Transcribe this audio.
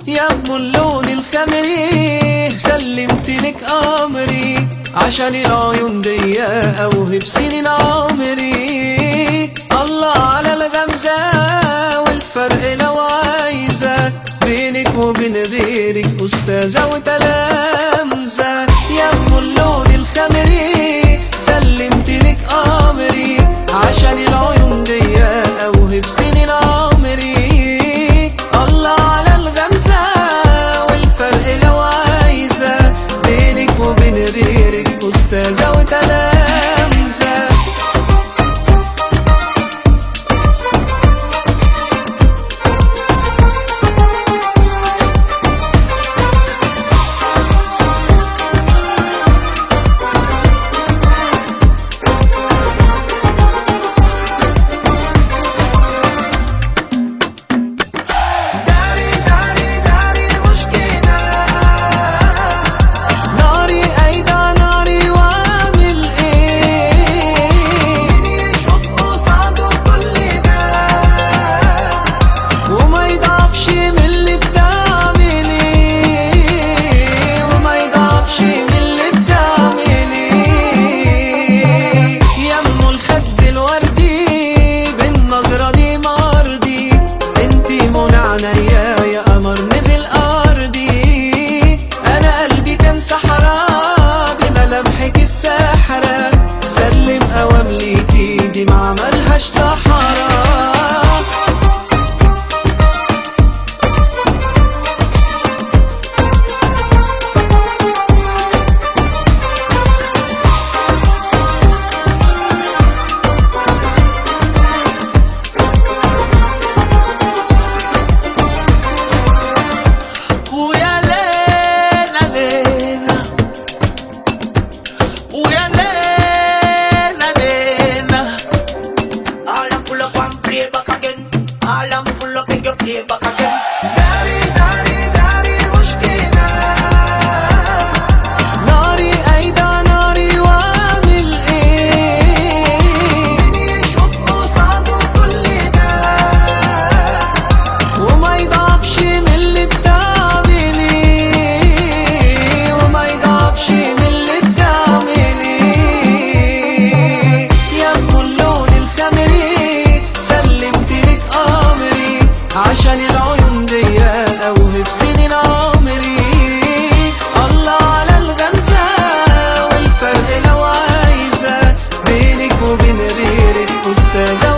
يا ام اللون الخمري سلمت لك امري عشان العيون دي اوهب سنين عمري الله على الغمزة والفرق لو عايزة بينك وبين غيرك استاذة وتلامذة يا ام اللون الخمري سلمت لك امري عشان العيون دي اوهب سنين عمري الله على الغمزة والفرق لو عايزة بينك وبين غيرك أستاذة وتلامذة داري داري داري المشكلة ناري أيضا ناري وأعمل إيه يشوف قصاده كل ده وما يضعفش من اللي بتعمليه وما يضعفش من اللي بتعمليه يمه الخد الوردي بالنظرة دي مرضي انتي منى عينيا يا قمر نزل ارضي انا قلبي كان صحراء بملامحك الساحرة سلم اوام ليكي دي ما عملهاش صحراء ويا لينا لينا ويا لينا لينا All I'm pull up and play back again. All I'm pull up and you play back again. داري داري داري مشكلة ناري أيضا ناري وأعمل إيه يشوف قصاده كل ده وما يضعفش من اللي بتعمليه وما يضعفش من اللي بتعمليه يا ام اللون الخمري سلمت لك امري عشان العيون دي اوهب سنين عمري الله على الغمزة والفرق لو عايزة بينك وبين غيرك استاذة